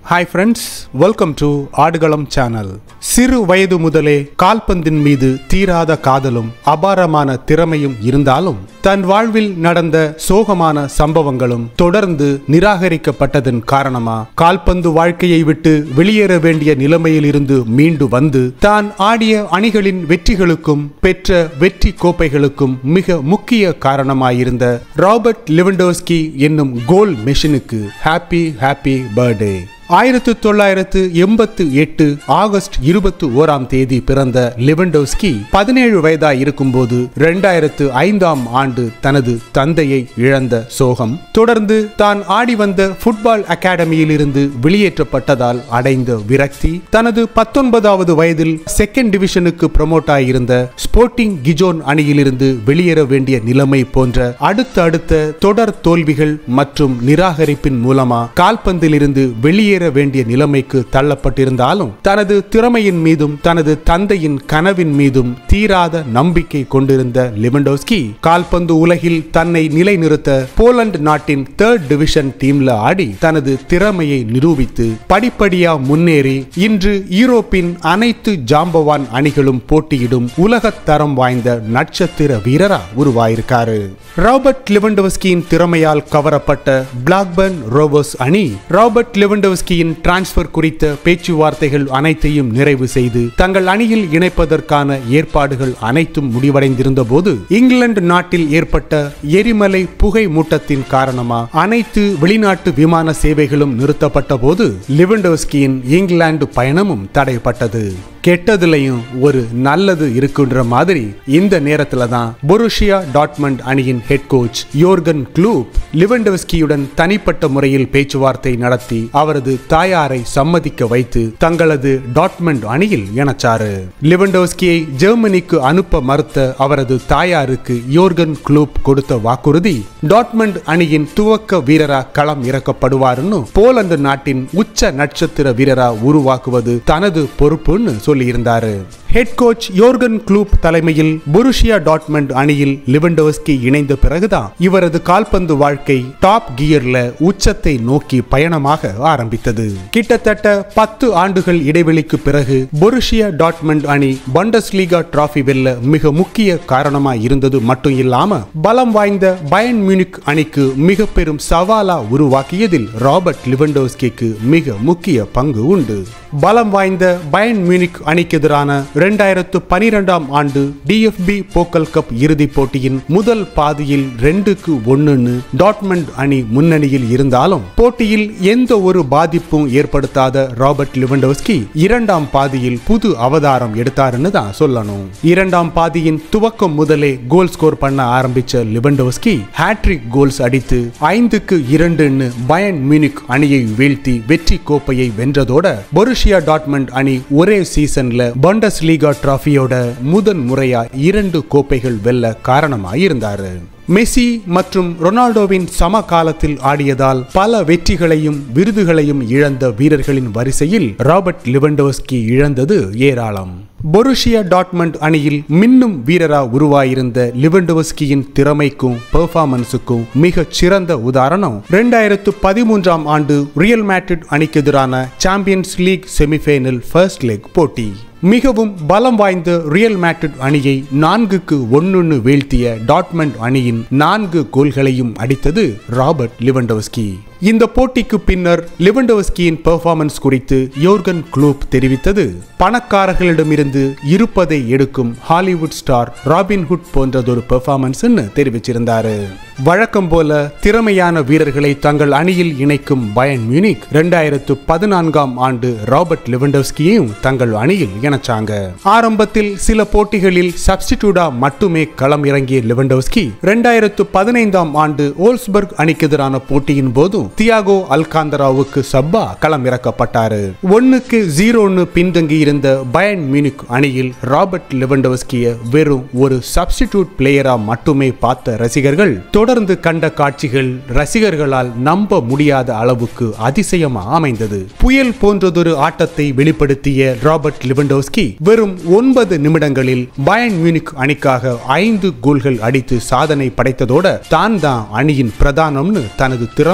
hi friends welcome to Aadukalam channel சிறு வயது முதலே கால்பந்தின் மீது தீராத காதலும் அபாரமான திறமையும் இருந்தாலும் தன் வாழ்வில் நடந்த சோகமான சம்பவங்களும் தொடர்ந்து நிராகரிக்கப்பட்டதன் காரணமா கால்பந்து வாழ்க்கையை விட்டு வெளியேற வேண்டிய நிலைமையில் இருந்து மீண்டு வந்து தான் ஆடிய அணிகளின் வெற்றிகளுக்கும் பெற்ற வெற்றி கோப்பைகளுக்கும் மிக முக்கிய காரணமாயிருந்த ராபர்ட் லிவண்டோஸ்கி என்னும் கோல் மெஷினுக்கு ஹாப்பி ஹாப்பி பர்த்டே ஆயிரத்து தொள்ளாயிரத்து எண்பத்து எட்டு ஆகஸ்ட் இருபத்தி ஓராம் தேதி பிறந்த லிவண்டோஸ்கி பதினேழு வயதாய் இருக்கும்போது இரண்டாயிரத்து ஐந்தாம் ஆண்டு தனது தந்தையை இழந்த சோகம் தொடர்ந்து தான் ஆடி வந்த ஃபுட்பால் அகாடமியில் இருந்து வெளியேற்றப்பட்டதால் அடைந்த விரக்தி தனது பத்தொன்பதாவது வயதில் செகண்ட் டிவிஷனுக்கு ப்ரமோட் ஆகியிருந்த ஸ்போர்ட்டிங் கிஜோன் அணியிலிருந்து வெளியேற வேண்டிய நிலைமை போன்ற அடுத்த அடுத்த தொடர் தோல்விகள் மற்றும் நிராகரிப்பின் மூலமா கால்பந்திலிருந்து வெளியேற வேண்டிய நிலைமைக்கு தள்ளப்பட்டிருந்தாலும் தனது திறமையின் மீதும் தனது தந்தையின் கனவின் மீதும் தீராத நம்பிக்கை கொண்டிருந்த லிவண்டோஸ்கி கால்பந்து உலகில் தன்னை நிலைநிறுத்த போலந்து நாட்டின் தேர்ட் டிவிஷன் டீம்ல ஆடி தனது திறமையை நிரூபித்து படிப்படியா முன்னேறி இன்று யூரோப்பின் அனைத்து ஜாம்பவான் அணிகளும் போட்டியிடும் உலகத் தரம் வாய்ந்த நட்சத்திர வீரரா உருவாயிருக்காரு ராபர்ட் லிவண்டோஸ்கியின் திறமையால் கவரப்பட்ட பிளாக்பர்ன் ரோவர்ஸ் அணி ராபர்ட் லிவண்டோஸ்கியின் டிரான்ஸ்பர் குறித்த பேச்சுவார்த்தைகள் அனைத்தையும் நிறைவு செய்து தங்கள் அணியில் இணைப்பதற்கான ஏற்பாடுகள் அனைத்தும் முடிவடைந்திருந்த போது இங்கிலாந்து நாட்டில் ஏற்பட்ட எரிமலை புகை மூட்டத்தின் காரணமா அனைத்து வெளிநாட்டு விமான சேவைகளும் நிறுத்தப்பட்ட போது லிவண்டோஸ்கியின் இங்கிலாந்து பயணமும் தடைப்பட்டது கெட்டதுலையும் ஒரு நல்லது இருக்குன்ற மாதிரி இந்த நேரத்துல தான் பொருஷியா டாட்மண்ட் அணியின் ஹெட் கோச் யோர்கன் க்ளூப் லிவண்டோஸ்கியுடன் தனிப்பட்ட முறையில் பேச்சுவார்த்தை நடத்தி அவரது தாயாரை சம்மதிக்க வைத்து தங்களது டாட்மண்ட் அணியில் இணைச்சாரு லிவண்டோஸ்கியை ஜெர்மனிக்கு அனுப்ப மறுத்த அவரது தாயாருக்கு யோர்கன் க்ளூப் கொடுத்த வாக்குறுதி டாட்மண்ட் அணியின் துவக்க வீரரா களம் இறக்கப்படுவார்னு போலந்து நாட்டின் உச்ச நட்சத்திர வீரரா உருவாக்குவது தனது பொறுப்புன்னு சொல்லியிருந்தாரு ஹெட் கோச் யோர்கன் க்ளூப் தலைமையில் புருஷியா டாட்மண்ட் அணியில் லிவண்டோஸ்கி இணைந்த பிறகுதான் இவரது கால்பந்து வாழ்க்கை டாப் கியர்ல உச்சத்தை நோக்கி பயணமாக ஆரம்பித்தது கிட்டத்தட்ட பத்து ஆண்டுகள் இடைவெளிக்கு பிறகு பொருஷியா டாட்மண்ட் அணி பண்டஸ்லீகா டிராபி வெல்ல மிக முக்கிய காரணமா இருந்தது மட்டும் இல்லாம பலம் வாய்ந்த பயன் மியூனிக் அணிக்கு மிக பெரும் சவாலா உருவாக்கியதில் ராபர்ட் லிவண்டோஸ்கிக்கு மிக முக்கிய பங்கு உண்டு பலம் வாய்ந்த பயன் மியூனிக் அணிக்கு எதிரான இரண்டாயிரத்து பனிரெண்டாம் ஆண்டு டிஎஃப்பி போக்கல் கப் இறுதிப் போட்டியின் முதல் பாதியில் ரெண்டுக்கு ஒன்னுன்னு டாட்மண்ட் அணி முன்னணியில் இருந்தாலும் போட்டியில் எந்த ஒரு பாதிப்பும் ஏற்படுத்தாத ராபர்ட் லிவண்டோஸ்கி இரண்டாம் பாதியில் புது அவதாரம் எடுத்தாருன்னு தான் சொல்லணும் இரண்டாம் பாதியின் துவக்கம் முதலே கோல் ஸ்கோர் பண்ண ஆரம்பிச்ச லிவண்டோஸ்கி ஹேட்ரிக் கோல்ஸ் அடித்து ஐந்துக்கு இரண்டுன்னு பயன் மியூனிக் அணியை வீழ்த்தி வெற்றி கோப்பையை வென்றதோட பொருஷியா டாட்மண்ட் அணி ஒரே சீசன்ல பண்டஸ் லீகா டிராஃபியோட முதன் முறையா இரண்டு கோப்பைகள் வெல்ல காரணமாயிருந்தாரு மெஸ்ஸி மற்றும் ரொனால்டோவின் சம காலத்தில் ஆடியதால் பல வெற்றிகளையும் விருதுகளையும் இழந்த வீரர்களின் வரிசையில் ராபர்ட் லிவண்டோஸ்கி இழந்தது ஏராளம் பொருஷியா டாட்மண்ட் அணியில் மின்னும் வீரரா உருவாயிருந்த லிவண்டோஸ்கியின் திறமைக்கும் பெர்ஃபார்மன்ஸுக்கும் மிகச் சிறந்த உதாரணம் இரண்டாயிரத்து பதிமூன்றாம் ஆண்டு ரியல் மேட்ரிட் அணிக்கு எதிரான Champions League semifinal first leg போட்டி மிகவும் பலம் வாய்ந்த ரியல் மேட்ரிட் அணியை நான்குக்கு ஒன்னுன்னு வீழ்த்திய டாட்மண்ட் அணியின் நான்கு கோல்களையும் அடித்தது ராபர்ட் லிவண்டோஸ்கி இந்த போட்டிக்கு பின்னர் லிவண்டோஸ்கியின் பெர்ஃபார்மன்ஸ் குறித்து யோர்கன் க்ளூப் தெரிவித்தது பணக்காரர்களிடமிருந்து இருப்பதை எடுக்கும் ஹாலிவுட் ஸ்டார் ராபின்ஹுட் போன்றதொரு பெர்ஃபார்மன்ஸ்னு தெரிவிச்சிருந்தாரு வழக்கம் போல திறமையான வீரர்களை தங்கள் அணியில் இணைக்கும் பயன் மியூனிக் இரண்டாயிரத்து பதினான்காம் ஆண்டு ராபர்ட் லிவண்டோஸ்கியையும் தங்கள் அணியில் இணைச்சாங்க ஆரம்பத்தில் சில போட்டிகளில் சப்ஸ்டிடியூடா மட்டுமே களம் இறங்கிய லிவண்டோஸ்கி இரண்டாயிரத்து பதினைந்தாம் ஆண்டு ஓல்ஸ்பர்க் அணிக்கு எதிரான போட்டியின் போதும் தியாகோ அல்காந்தராவுக்கு சப்பா களம் இறக்கப்பட்டாரு ஒன்னுக்கு ஜீரோன்னு பின்தங்கி இருந்த பயன் மியூனிக் அணியில் ராபர்ட் லிவண்டோஸ்கிய வெறும் ஒரு சப்ஸ்டிடியூட் பிளேயரா மட்டுமே பார்த்த ரசிகர்கள் தொடர்ந்து கண்ட காட்சிகள் ரசிகர்களால் நம்ப முடியாத அளவுக்கு அதிசயமா அமைந்தது புயல் போன்றதொரு ஆட்டத்தை வெளிப்படுத்திய ராபர்ட் லிவண்டோஸ்கி வெறும் ஒன்பது நிமிடங்களில் பயன் மியூனிக் அணிக்காக ஐந்து கோல்கள் அடித்து சாதனை படைத்ததோட தான் தான் அணியின் பிரதானம்னு தனது திறமையை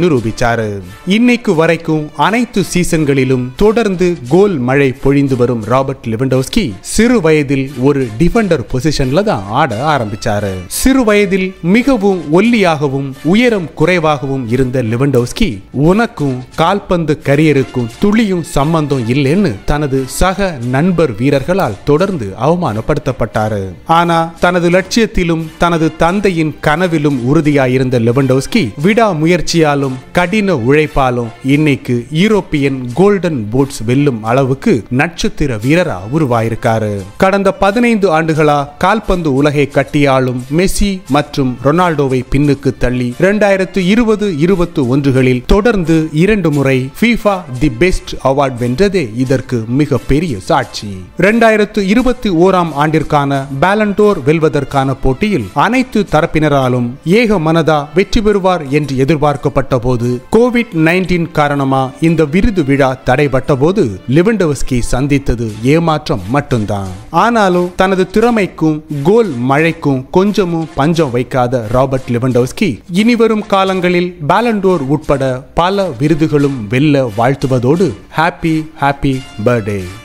நிரூபிச்சாரு இன்னைக்கு வரைக்கும் அனைத்து சீசன்களிலும் தொடர்ந்து கோல் மழை பொழிந்து வரும் ராபர்ட் லெவண்டோஸ்கி சிறு வயதில் ஒரு டிஃபெண்டர் பொசிஷன்ல தான் ஆட ஆரம்பிச்சாரு சிறு வயதில் மிகவும் ஒல்லியாகவும் உயரம் குறைவாகவும் இருந்த லெவண்டோஸ்கி உனக்கும் கால்பந்து கரியருக்கும் துளியும் சம்பந்தம் இல்லைன்னு தனது சக நண்பர் வீரர்களால் தொடர்ந்து அவமானப்படுத்தப்பட்டாரு ஆனா தனது லட்சியத்திலும் தனது தந்தையின் கனவிலும் உறுதியாயிருந்த லெவண்டோஸ்கி விடா முயற்சியாலும் கடின உழைப்பாலும் இன்னைக்கு யூரோப்பியன் கோல்டன் பூட்ஸ் வெல்லும் அளவுக்கு நட்சத்திர வீரரா உருவாயிருக்காரு கடந்த பதினைந்து ஆண்டுகளா கால்பந்து உலகை கட்டியாளும் மெஸ்ஸி மற்றும் ரொனால்டோவை பின்னுக்கு தள்ளி இரண்டாயிரத்து இருபது இருபத்தி ஒன்றுகளில் தொடர்ந்து இரண்டு முறை FIFA தி பெஸ்ட் அவார்ட் வென்றதே இதற்கு மிக பெரிய சாட்சி இரண்டாயிரத்து இருபத்தி ஓராம் ஆண்டிற்கான பேலண்டோர் வெல்வதற்கான போட்டியில் அனைத்து தரப்பினராலும் ஏக மனதா வெற்றி பெறுவார் என்று எதிர்பார்க்கப்பட்ட போது கோவிட் நைன்டீன் காரணமா இந்த விருது விழா தடைபட்ட போது லிவண்டவஸ்கி சந்தித்தது ஏமாற்றம் மட்டும்தான் ஆனாலும் தனது திறமைக்கும் கோல் மழைக்கும் கொஞ்சமும் பஞ்சம் வைக்காத ராபர்ட் லிவண்டோஸ்கி இனிவரும் காலங்களில் பேலண்டோர் உட்பட பல விருதுகளும் வெல்ல வாழ்த்துவதோடு ஹாப்பி ஹாப்பி பர்த்டே